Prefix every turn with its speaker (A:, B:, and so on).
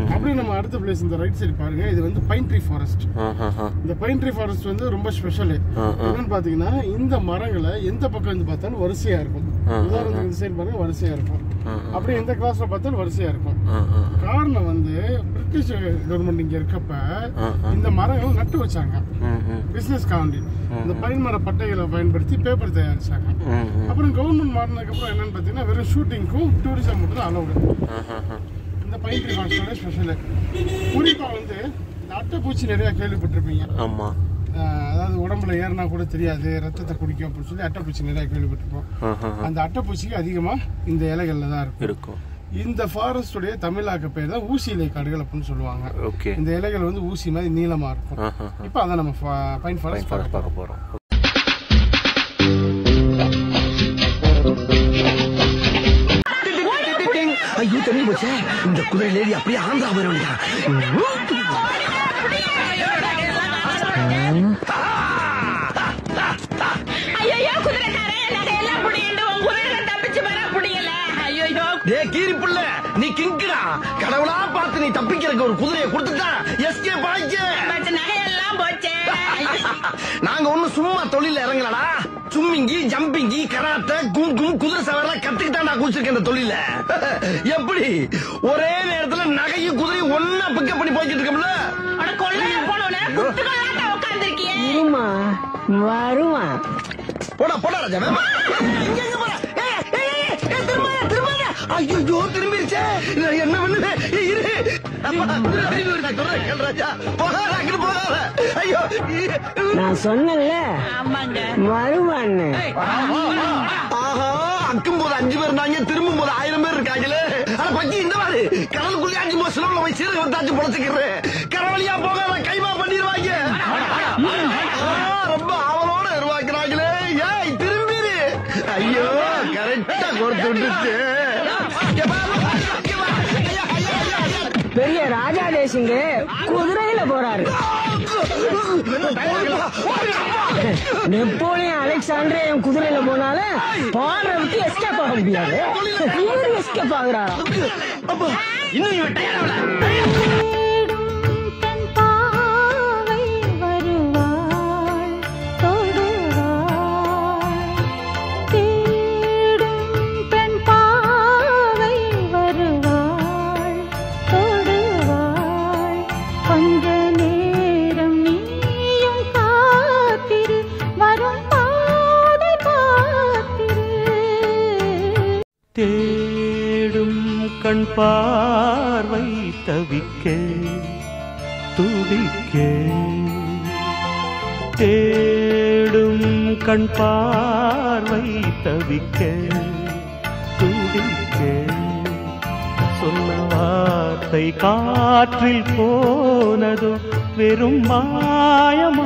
A: அப்படியே நம்ம அடுத்த பிளேஸ் இந்த ரைட் சைடு பாருங்க இது வந்து பைன் ட்ரீ ஃபாரஸ்ட்
B: ஆஹாஹா.
A: இந்த பைன் ட்ரீ ஃபாரஸ்ட் வந்து ரொம்ப ஸ்பெஷல்
B: ஆ, ஆ.
A: என்னன்னு பாத்தீங்கன்னா இந்த மரங்களை எந்த பக்கம் இருந்து பார்த்தாலும் வரிசையா இருக்கும்
B: ஆ, ஆ,
A: உதாரணத்துக்கு இந்த சைடு பாருங்க வரிசையா இருக்கும்
B: ஆ, ஆ.
A: அப்படியே எந்த கிளாஸ்ல பார்த்தாலும் வரிசையா இருக்கும்
B: ஆ, ஆ.
A: காரணம் வந்து பிரிட்டிஷ் கவர்மெண்ட் இங்க இருக்கப்ப
B: ஆ, ஆ.
A: இந்த மரங்கள் நட்டு வச்சாங்க
B: ம், ம்.
A: பிசினஸ் காண்டி இந்த பைன் மர பட்டைகளை பயன்படுத்தி பேப்பர் தயாரிச்சாங்க
B: ம், ம்.
A: அப்புறம் கவர்மெண்ட் மாறினதுக்கு அப்புறம் என்னன்னு பாத்தீங்கன்னா வெறும் ஷூட்டிங்க்கும் டூரிசம் மட்டும் தான் அலௌடு
B: ஆஹாஹா.
A: இந்த பைன் ட்ரீ ஃபாரஸ்டோட ஸ்பெஷல் குறிப்பா வந்து இந்த அட்டைப்பூச்சி நிறைய கேள்விப்பட்டிருப்பீங்க
B: ஆமா
A: ஆஹ் அதாவது உடம்புல ஏறினா கூட தெரியாது ரத்தத்தை குடிக்கும் அப்படின்னு சொல்லி அட்டைப்பூச்சி நிறைய கேள்விப்பட்டிருப்போம்
B: ஆஹாஹா.
A: அந்த அட்டைப்பூச்சிக்கு அதிகமா இந்த இலைகள்ல தான் இருக்கும்
B: இருக்கும்
A: இந்த ஃபாரஸ்டுடைய தமிழாக்க பேர் தான் ஊசி இலை காடுகள் அப்படின்னு சொல்லுவாங்க
B: ஓகே
A: இந்த இலைகள் வந்து ஊசி மாதிரி நீளமா இருக்கும்
B: ஆஹாஹா.
A: இப்போ அதை நம்ம ஃபா- பைன்
B: ஃபைன்
A: ஃபாரஸ்ட்
B: ஃபாரஸ்ட் பார்க்க போறோம்
C: ஐயோ தெரிஞ்சு போச்சே இந்த குதிரை லேடி அப்படியே ஆந்திரா போயிடும்
D: ஐயோ குதிரைக்காரன் நகையெல்லாம் புடிங்கிட்டு உன் குதிரை தப்பிச்சு வர முடியல ஐயோ
C: டே கீரி புள்ள நீ கிங்குடா கடவுளா பார்த்து நீ தப்பிக்கிறதுக்கு ஒரு குதிரையை கொடுத்துட்டா எஸ்கே பாய்க்க
D: பட் நகையெல்லாம் போச்சே
C: நாங்க ஒண்ணும் சும்மா தொழில இறங்கலடா சும்மிங்கி ஜம்பிங்கி கராத்தே கும் கும் குதிரை சவாரிலாம் கத்துக்கிட்டா நான் குடிச்சிருக்கேன் இந்த தொழில எப்படி ஒரே நேரத்துல நகையும் குதிரையும் ஒன்னா பிக்கப் பண்ணி போய்கிட்டு இருக்கோம்ல
D: உன கொள்ளையா போனோன்னு குத்துக்கலாட்ட உட்காந்துருக்கியே
E: வருமா வருவான்
C: போடா போடா ராஜா வேகமா. இங்க எங்க போற? ஏய், ஏய், ஏய், ஏய், திரும்பாத, திரும்பாத. ஐயோ திரும்பிருச்சே நான் என்ன பண்ணுவேன் ஏய், இரு அப்பா, திரும்பி வருதா, சொல்றேன் கேளு ராஜா போகாத அங்கிட்டு போகாத ஐயோ
E: நான் சொன்னேன்ல
D: ஆமாங்க
E: வருவான்னு
C: ஆஹா அக்கும் போது அஞ்சு பேர் இருந்தாங்க திரும்பும் போது ஆயிரம் பேர் இருக்காங்களே ஆனா பக்கி இந்த மாதிரி கடலுக்குள்ளே அஞ்சு போது சிலவுல போய் சீரக வந்தாச்சு பொழைச்சுக்கிறேன் கடவுளியா போகாத கைமா பண்ணிடுவாங்க ஆ, ரொம்ப ஆவலோட உருவாக்குறாங்களே ஏய் திரும்பிடு ஐயோ கரெக்டா கொடுத்து விட்டுச்சு இங்க வா, வா, இங்க வா. ஐயா, ஐயா, ஐயா, ஐயா.
E: பெரிய ராஜா தேசிங்க குதிரையில போறாரு நெப்போலியன் அலெக்சாண்டர் என் குதிரையில போனாலும் பாடுற விட்டு எஸ்கேப் ஆக முடியாது இவரு எஸ்கேப் ஆகுறாராம்
C: அப்பா, இன்னும் இவன் டயர்டாகல.
F: தன் பாவை வருவாள் தொடுவாள் தேடும் பெண் பாவை வருவாள் தொடுவாள் கொஞ்ச நேரம் நீயும் காத்திரு வரும் பாதை பார்த்திரு
G: தேடும் கண் பார்வை தவிக்க துடிக்க தேடும் கண் பார்வை தவிக்க துடிக்க சொன்ன வார்த்தை காற்றில் போனதோ வெறும் மாயமா